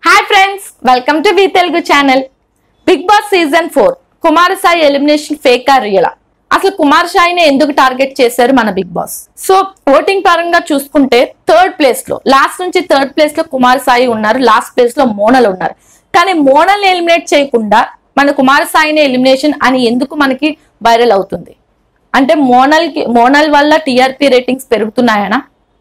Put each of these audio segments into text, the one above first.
Hi friends welcome to V Telugu channel Bigg Boss season four Kumar Sai elimination fake ఆ రియలా అసలు కుమార్ సాయిని ఎందుకు టార్గెట్ చేశారు మన బిగ్ బాస్ సో ఓటింగ్ పరంగా చూసుకుంటే థర్డ్ ప్లేస్ లో లాస్ట్ నుంచి థర్డ్ ప్లేస్ లో కుమార్ సాయి ఉన్నారు లాస్ట్ ప్లేస్ లో మోనల్ ఉన్నారు కానీ మోనల్ని ఎలిమినేట్ చేయకుండా మన కుమార్ సాయిని ఎలిమినేషన్ అని ఎందుకు మనకి వైరల్ అవుతుంది అంటే మోనల్ కి మోనల్ వల్ల టీఆర్పీ రేటింగ్స్ పెరుగుతున్నాయనా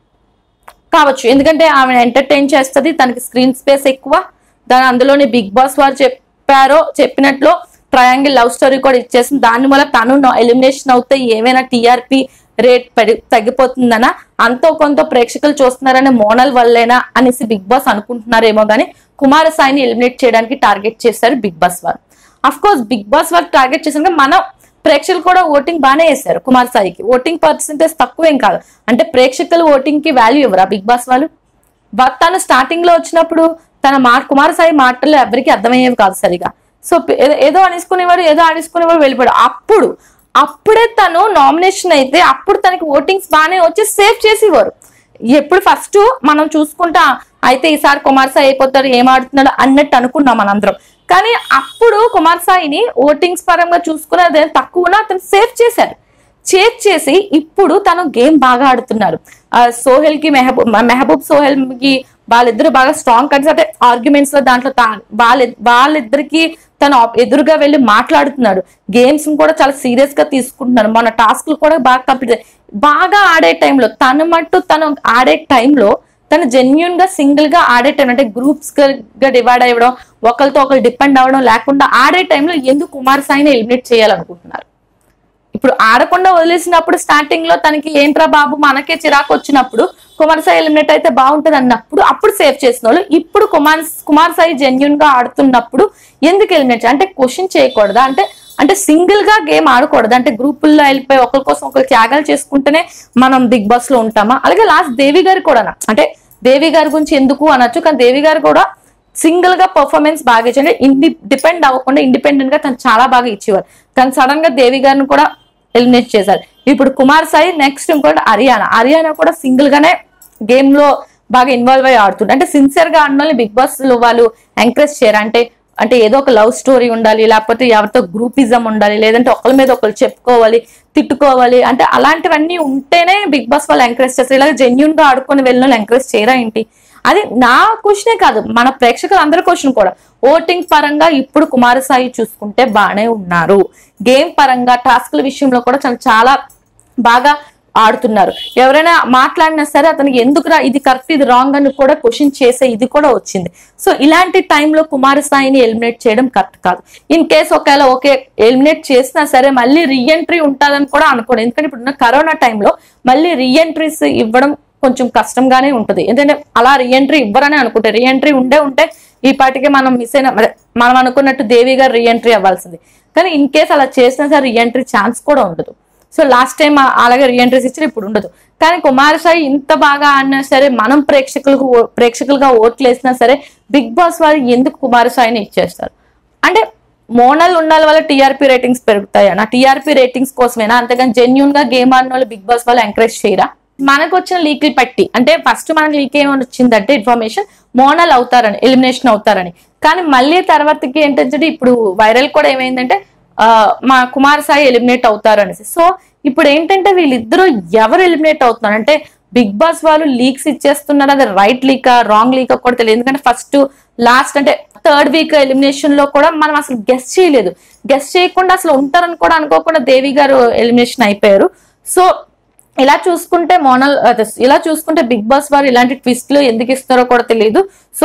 కావచ్చు ఎందుకంటే ఆమె ఎంటర్టైన్ చేస్తుంది తనకి స్క్రీన్ స్పేస్ ఎక్కువ దాని అందులోని బిగ్ బాస్ వారు చెప్పారో చెప్పినట్లు ట్రయాంగిల్ లవ్ స్టోరీ కూడా ఇచ్చేసింది దాని వల్ల తను ఎలిమినేషన్ అవుతే ఏమైనా టీఆర్పీ రేట్ పెరి తగ్గిపోతుందనా అంతో కొంత ప్రేక్షకులు చూస్తున్నారనే మోనల్ వల్లేనా అనేసి బిగ్ బాస్ అనుకుంటున్నారేమో కానీ కుమార సాయిని ఎలిమినేట్ చేయడానికి టార్గెట్ చేశారు బిగ్ బాస్ వారు అఫ్ కోర్స్ బిగ్ బాస్ వారు టార్గెట్ చేసిన మన ప్రేక్షకులు కూడా ఓటింగ్ బాగానే వేశారు కుమార్ సాయికి ఓటింగ్ పర్సెంటేజ్ తక్కువేం కాదు అంటే ప్రేక్షకులు ఓటింగ్ కి వాల్యూ ఇవ్వరా బిగ్ బాస్ వాళ్ళు బట్ తను స్టార్టింగ్ లో వచ్చినప్పుడు తన మా కుమార్ సాయి మాటలు ఎవరికి అర్థమయ్యేవి కాదు సరిగా సో ఏదో- ఏదో అనేసుకునేవాడు ఏదో అనేసుకునేవాడు వెళ్ళిపోయాడు అప్పుడు అప్పుడే తను నామినేషన్ అయితే అప్పుడు తనకి ఓటింగ్స్ బాగానే వచ్చి సేవ్ చేసేవారు ఎప్పుడు ఫస్ట్ మనం చూసుకుంటా అయితే ఈసారి కుమార్ సాయి అయిపోతాడు ఏం ఆడుతున్నాడు అన్నట్టు అనుకున్నాం మనందరం కానీ అప్పుడు కుమార్ సాయిని ఓటింగ్స్ పరంగా చూసుకుని అదే తక్కువ అతను సేవ్ చేశారు చేజ్ చేసి ఇప్పుడు తను గేమ్ బాగా ఆడుతున్నారు ఆ, సోహెల్ కి మెహబూబ్ మెహబూబ్ సోహెల్ కి వాళ్ళిద్దరు బాగా స్ట్రాంగ్ కట్స్ అంటే ఆర్గ్యుమెంట్స్ లో దాంట్లో తా- వాళ్ళ వాళ్ళిద్దరికి తను ఆప్- ఎదురుగా వెళ్ళి మాట్లాడుతున్నాడు గేమ్స్ కూడా చాలా సీరియస్ గా తీసుకుంటున్నాడు మన టాస్క్లు కూడా బాగా కంప్లీట్ బాగా ఆడే టైంలో తను మట్టు తను ఆడే టైంలో తను జెన్యున్ గా సింగిల్ గా ఆడే టైం అంటే గ్రూప్స్ గా డివైడ్ అవ్వడం ఒకరితో ఒకరు డిపెండ్ అవ్వడం లేకుండా ఆడే టైంలో ఎందుకు కుమార్ సాయిని ఎలిమినేట్ చేయాలనుకుంటున్నారు ఇప్పుడు ఆడకుండా వదిలేసినప్పుడు స్టార్టింగ్ లో తనకి ఏంట్రా బాబు మనకే చిరాకు వచ్చినప్పుడు కుమార్ సాయి ఎలిమినేట్ అయితే బాగుంటది అన్నప్పుడు అప్పుడు సేవ్ చేసిన వాళ్ళు ఇప్పుడు కుమార్ కుమార్ సాయి జెన్యున్ గా ఆడుతున్నప్పుడు ఎందుకు ఎలిమినేట్ అంటే క్వశ్చన్ చేయకూడదా అంటే అంటే సింగిల్ గా గేమ్ ఆడకూడదు అంటే గ్రూపుల్లో వెళ్ళిపోయి ఒకరి కోసం ఒకరు త్యాగాలు చేసుకుంటేనే మనం బిగ్ బాస్ లో ఉంటామా అలాగే లాస్ట్ దేవి గారు కూడా అంటే దేవి గారి గురించి ఎందుకు అనొచ్చు కానీ దేవి గారు కూడా సింగిల్ గా పర్ఫార్మెన్స్ బాగా ఇచ్చి ఇండి డిపెండ్ అవ్వకుండా ఇండిపెండెంట్ గా తను చాలా బాగా ఇచ్చేవారు కానీ సడన్ గా దేవి గారిని కూడా ఎలిమినేట్ చేశారు ఇప్పుడు కుమార్ సాయి నెక్స్ట్ ఇంకోటి హరియానా హరియానా కూడా సింగిల్ గానే గేమ్ లో బాగా ఇన్వాల్వ్ అయ్యి ఆడుతుంది అంటే సిన్సియర్ గా ఆడిన బిగ్ బాస్ లో వాళ్ళు ఎంకరేజ్ చేయరు అంటే అంటే ఏదో ఒక లవ్ స్టోరీ ఉండాలి లేకపోతే ఎవరితో గ్రూపిజం ఉండాలి లేదంటే ఒకరి మీద ఒకరు చెప్పుకోవాలి తిట్టుకోవాలి అంటే అలాంటివన్నీ ఉంటేనే బిగ్ బాస్ వాళ్ళు ఎంకరేజ్ చేస్తారు ఇలా జెన్యున్ గా ఆడుకొని వెళ్ళిన వాళ్ళు ఎంకరేజ్ చేయరా ఏంటి అది నా క్వశ్చనే కాదు మన ప్రేక్షకులు అందరి క్వశ్చన్ కూడా ఓటింగ్ పరంగా ఇప్పుడు కుమారసాయి చూసుకుంటే బాగానే ఉన్నారు గేమ్ పరంగా టాస్క్ల విషయంలో కూడా చాలా చాలా బాగా ఆడుతున్నారు ఎవరైనా మాట్లాడినా సరే అతనికి ఎందుకురా ఇది కరెక్ట్ ఇది రాంగ్ అని కూడా క్వశ్చన్ చేసే ఇది కూడా వచ్చింది సో ఇలాంటి టైంలో కుమారసాయిని ఎలిమినేట్ చేయడం కరెక్ట్ కాదు ఇన్ కేస్ ఒకవేళ ఓకే ఎలిమినేట్ చేసినా సరే మళ్ళీ రీఎంట్రీ ఉంటుందని కూడా అనుకోండి ఎందుకంటే ఇప్పుడున్న కరోనా టైంలో మళ్ళీ రీఎంట్రీస్ ఇవ్వడం కొంచెం కష్టంగానే ఉంటుంది ఎందుకంటే అలా రీఎంట్రీ ఇవ్వరని అనుకుంటే రీఎంట్రీ ఉండే ఉంటే ఈ పాటికే మనం మిస్ అయిన అదే మనం అనుకున్నట్టు దేవి గారు రీఎంట్రీ అవ్వాల్సింది కానీ ఇన్ కేస్ అలా చేసినా సరే రీఎంట్రీ ఛాన్స్ కూడా ఉండదు సో లాస్ట్ టైం అలాగే రీఎంట్రీస్ ఇచ్చిన ఇప్పుడు ఉండదు కానీ కుమార్ సాయి ఇంత బాగా ఆడినా సరే మనం ప్రేక్షకులకు ఓ- ప్రేక్షకులుగా ఓట్లు వేసినా సరే బిగ్ బాస్ వారు ఎందుకు కుమార్ సాయిని ఇచ్చేస్తారు అంటే మోనల్ ఉండాలి వల్ల టీఆర్పీ రేటింగ్స్ పెరుగుతాయా నా టీఆర్పీ రేటింగ్స్ కోసమేనా అంతేగాని జెన్యున్ గా గేమ్ ఆడిన వాళ్ళు బిగ్ బాస్ వాళ్ళు ఎంకరేజ్ చేయరా మనకు వచ్చిన లీకులు పట్టి అంటే ఫస్ట్ మనకి లీక్ ఏమని వచ్చిందంటే ఇన్ఫర్మేషన్ మోనల్ అవుతారని ఎలిమినేషన్ అవుతారని కానీ మళ్ళీ తర్వాతకి ఏంటంటే ఇప్పుడు వైరల్ కూడా ఏమైందంటే ఆ, మా కుమార్ సాయి ఎలిమినేట్ అవుతారు అనేసి సో ఇప్పుడు ఏంటంటే వీళ్ళిద్దరూ ఎవరు ఎలిమినేట్ అవుతున్నారు అంటే బిగ్ బాస్ వాళ్ళు లీక్స్ ఇచ్చేస్తున్నారు అది రైట్ లీకా రాంగ్ లీకా కూడా తెలియదు ఎందుకంటే ఫస్ట్ లాస్ట్ అంటే థర్డ్ వీక్ ఎలిమినేషన్ లో కూడా మనం అసలు గెస్ట్ చేయలేదు గెస్ట్ చేయకుండా అసలు ఉంటారని కూడా అనుకోకుండా దేవి గారు ఎలిమినేషన్ అయిపోయారు సో ఇలా చూసుకుంటే మోనల్ అదే, ఇలా చూసుకుంటే బిగ్ బాస్ వారు ఇలాంటి ట్విస్ట్లు ఎందుకు ఇస్తారో కూడా తెలియదు సో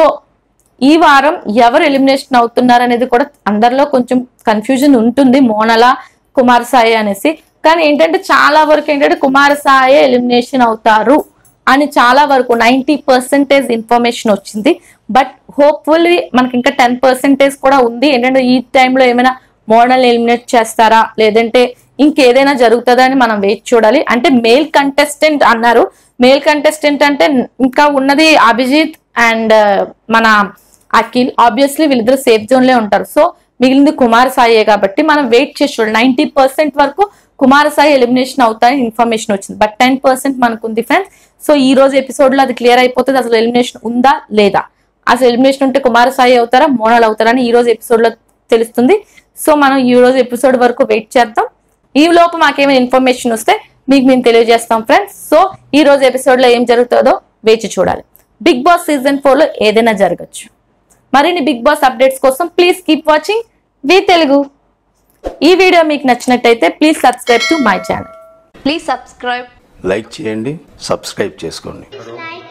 ఈ వారం ఎవరు ఎలిమినేషన్ అవుతున్నారు అనేది కూడా అందరిలో కొంచెం కన్ఫ్యూజన్ ఉంటుంది మోనల కుమార్ సాయి అనేసి కానీ ఏంటంటే చాలా వరకు ఏంటంటే కుమార్ సాయి ఎలిమినేషన్ అవుతారు అని చాలా వరకు నైంటీ పర్సెంటేజ్ ఇన్ఫర్మేషన్ వచ్చింది బట్ హోప్ఫుల్లీ మనకి ఇంకా టెన్ పర్సెంటేజ్ కూడా ఉంది ఏంటంటే ఈ టైంలో ఏమైనా మోడల్ ఎలిమినేట్ చేస్తారా లేదంటే ఇంకేదైనా జరుగుతుందా అని మనం వేచి చూడాలి అంటే మేల్ కంటెస్టెంట్ అన్నారు మేల్ కంటెస్టెంట్ అంటే ఇంకా ఉన్నది అభిజిత్ అండ్ మన అఖిల్ ఆబ్వియస్లీ వీళ్ళిద్దరు సేఫ్ జోన్ లే ఉంటారు సో మిగిలింది కుమార్ సాయే కాబట్టి మనం వెయిట్ చేసి చూడాలి నైన్టీ పర్సెంట్ వరకు కుమార్ సాయి ఎలిమినేషన్ అవుతాయని ఇన్ఫర్మేషన్ వచ్చింది బట్ టెన్ పర్సెంట్ మనకు ఉంది ఫ్రెండ్స్ సో ఈ రోజు ఎపిసోడ్ లో అది క్లియర్ అయిపోతుంది అసలు ఎలిమినేషన్ ఉందా లేదా అసలు ఎలిమినేషన్ ఉంటే కుమారసాయి అవుతారా మోనాల్ అవుతారా అని ఈ రోజు ఎపిసోడ్ లో తెలుస్తుంది సో మనం ఈ రోజు ఎపిసోడ్ వరకు వెయిట్ చేద్దాం ఈ లోపు మాకేమైనా ఇన్ఫర్మేషన్ వస్తే మీకు మేము తెలియజేస్తాం ఫ్రెండ్స్ సో ఈ రోజు ఎపిసోడ్ లో ఏం జరుగుతుందో వేచి చూడాలి బిగ్ బాస్ సీజన్ ఫోర్ లో ఏదైనా జరగచ్చు మరిన్ని బిగ్ బాస్ అప్డేట్స్ కోసం please keep watching V Telugu ఈ వీడియో మీకు నచ్చినట్టయితే please subscribe to my channel Please subscribe. Like చేయండి సబ్స్క్రైబ్ చేసుకోండి like